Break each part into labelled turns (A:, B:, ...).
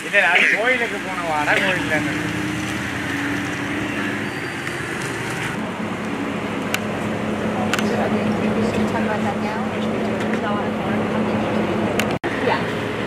A: இல்லை அது கோயிலுக்கு போன வாட கோயிலில் இருந்து
B: So okay, we should talk about that now, or should we do it now on Yeah.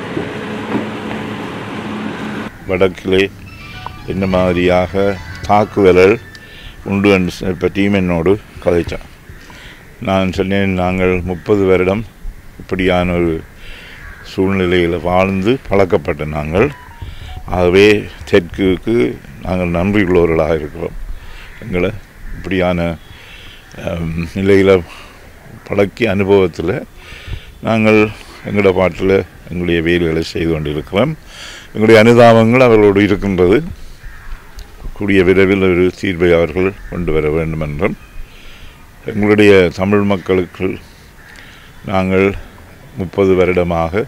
C: வடக்கிலே என்ன மாதிரியாக தாக்குதல்கள் உண்டு என்று பற்றியும் என்னோடு கதைச்சான் நான் சொன்னேன் நாங்கள் முப்பது வருடம் இப்படியான ஒரு சூழ்நிலையில் வாழ்ந்து பழக்கப்பட்ட நாங்கள் ஆகவே தெற்குக்கு நாங்கள் நன்றியுள்ளவர்களாக இருக்கிறோம் எங்களை இப்படியான நிலையில் பழக்கி அனுபவத்தில் நாங்கள் எங்களோட பாட்டில் எங்களுடைய வேலைகளை செய்து கொண்டிருக்கிறோம் எங்களுடைய அனுதாபங்கள் அவர்களோடு இருக்கின்றது கூடிய விரைவில் ஒரு தீர்வை அவர்கள் கொண்டு வர வேண்டும் என்றும் எங்களுடைய தமிழ் மக்களுக்கு நாங்கள் முப்பது வருடமாக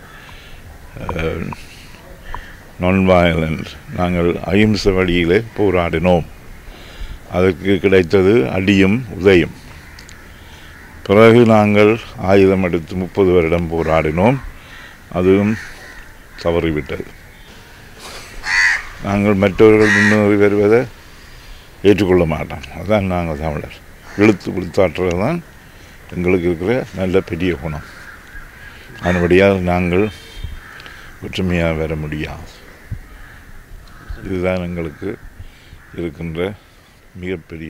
C: நான் வயலண்ட் நாங்கள் அகிம்சை வழியிலே போராடினோம் அதற்கு கிடைத்தது அடியும் உதயம் பிறகு நாங்கள் ஆயுதம் எடுத்து முப்பது வருடம் போராடினோம் அதுவும் தவறிவிட்டது நாங்கள் மற்றவர்கள் முன்னேறி வருவதை ஏற்றுக்கொள்ள மாட்டோம் அதுதான் நாங்கள் தமிழர் இழுத்து கொடுத்தாற்றுறது தான் எங்களுக்கு இருக்கிற நல்ல பெரிய குணம் அதன்படியால் நாங்கள் ஒற்றுமையாக வர முடியாது இதுதான் எங்களுக்கு இருக்கின்ற மிகப்பெரிய